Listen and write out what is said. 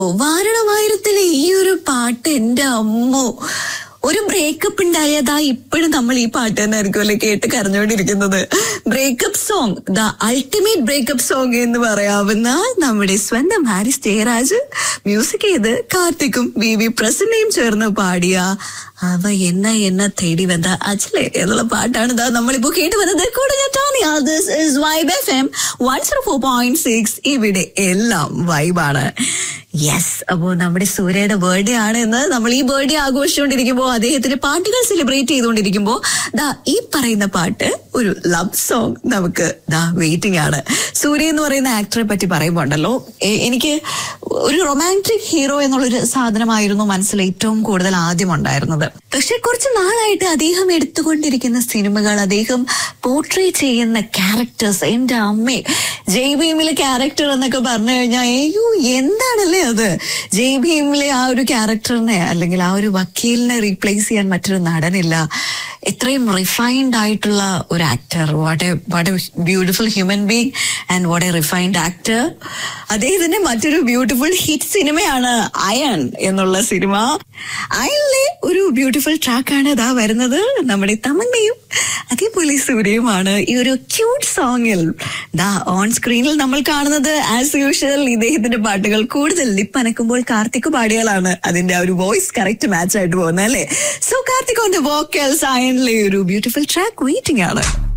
വാരണമായിരത്തിലെ ഈ ഒരു പാട്ട് എന്റെ അമ്മോ ഒരു ബ്രേക്കപ്പ് ഉണ്ടായതാ ഇപ്പോഴും നമ്മൾ ഈ പാട്ട് തന്നെ ആയിരിക്കുമല്ലേ കേട്ട് കരഞ്ഞുകൊണ്ടിരിക്കുന്നത് breakup song the ultimate breakup song എന്ന് പറയാവുന്ന നമ്മുടെ സ്വന്തം ഹാരിസ് ജയരാജ് മ്യൂസിക് ചെയ്ത് കാർത്തിക്കും ബി വി പ്രസന്നയും ചേർന്ന് പാടിയ അവ എന്ന എന്ന തേടി വന്ന അച്ഛലെ എന്നുള്ള പാട്ടാണ് ഇതാ നമ്മളിപ്പോ കേട്ട് വന്നത് കൂടെ ഞാൻ Tonia this is vibe F M one zero four point six ഇവിടെ എല്ലാം വൈബാണ് യെസ് അപ്പോ നമ്മുടെ സൂര്യയുടെ ബർത്ത്ഡേ ആണ് എന്ന് നമ്മൾ ഈ ബർത്ത്ഡേ ആഘോഷിച്ചുകൊണ്ടിരിക്കുമ്പോൾ അദ്ദേഹത്തിന്റെ പാട്ടുകൾ സെലിബ്രേറ്റ് ചെയ്തുകൊണ്ടിരിക്കുമ്പോൾ ദാ ഈ പറയുന്ന പാട്ട് ഒരു ലവ് സോങ് നമുക്ക് ദാ വെയിറ്റിംഗ് ആണ് സൂര്യ എന്ന് പറയുന്ന ആക്ടറെ പറ്റി പറയുമ്പോൾ ഉണ്ടല്ലോ എ- എനിക്ക് ഒരു റൊമാൻറ്റിക് ഹീറോ എന്നുള്ളൊരു സാധനമായിരുന്നു മനസ്സിൽ ഏറ്റവും കൂടുതൽ ആദ്യം ഉണ്ടായിരുന്നത് പക്ഷെ കുറച്ച് നാളായിട്ട് അദ്ദേഹം എടുത്തുകൊണ്ടിരിക്കുന്ന സിനിമകൾ അദ്ദേഹം പോർട്രേ ചെയ്യുന്ന ക്യാരക്ടേഴ്സ് എന്റെ അമ്മേ ജയ് ഭീമിലെ ക്യാരക്ടർ എന്നൊക്കെ പറഞ്ഞു കഴിഞ്ഞാൽ അയ്യോ എന്താണല്ലേ അത് ജയ് ഭീമിലെ ആ ഒരു ക്യാരക്ടറിനെ അല്ലെങ്കിൽ ആ ഒരു വക്കീലിനെ റീപ്ലേസ് ചെയ്യാൻ മറ്റൊരു നടനില്ല ഇത്രയും റിഫൈൻഡ് ആയിട്ടുള്ള ഒരു actor what a what a beautiful human being and what a refined actor അദ്ദേഹത്തിന്റെ മറ്റൊരു ബ്യൂട്ടിഫുൾ ഹിറ്റ് സിനിമയാണ് അയൺ എന്നുള്ള സിനിമ അയണിലെ ഒരു ബ്യൂട്ടിഫുൾ ട്രാക്കാണ് ഇതാ വരുന്നത് നമ്മുടെ തമന്നയും അതേപോലെ സൂര്യയുമാണ് ഈ ഒരു ക്യൂട്ട് സോങ്ങിൽ ദാ ഓൺ സ്ക്രീനിൽ നമ്മൾ കാണുന്നത് ആസ് യൂഷ്വൽ ഇദ്ദേഹത്തിന്റെ പാട്ടുകൾ കൂടുതൽ ലിപ്പ് അനക്കുമ്പോൾ കാർത്തിക് പാടിയാലാണ് അതിന്റെ ആ ഒരു വോയിസ് കറക്റ്റ് മാച്ച് ആയിട്ട് പോകുന്നത് അല്ലേ so Karthik on the vocals അയണിലെ ഒരു ബ്യൂട്ടിഫുൾ ട്രാക്ക് വെയിറ്റിംഗ് ആണ്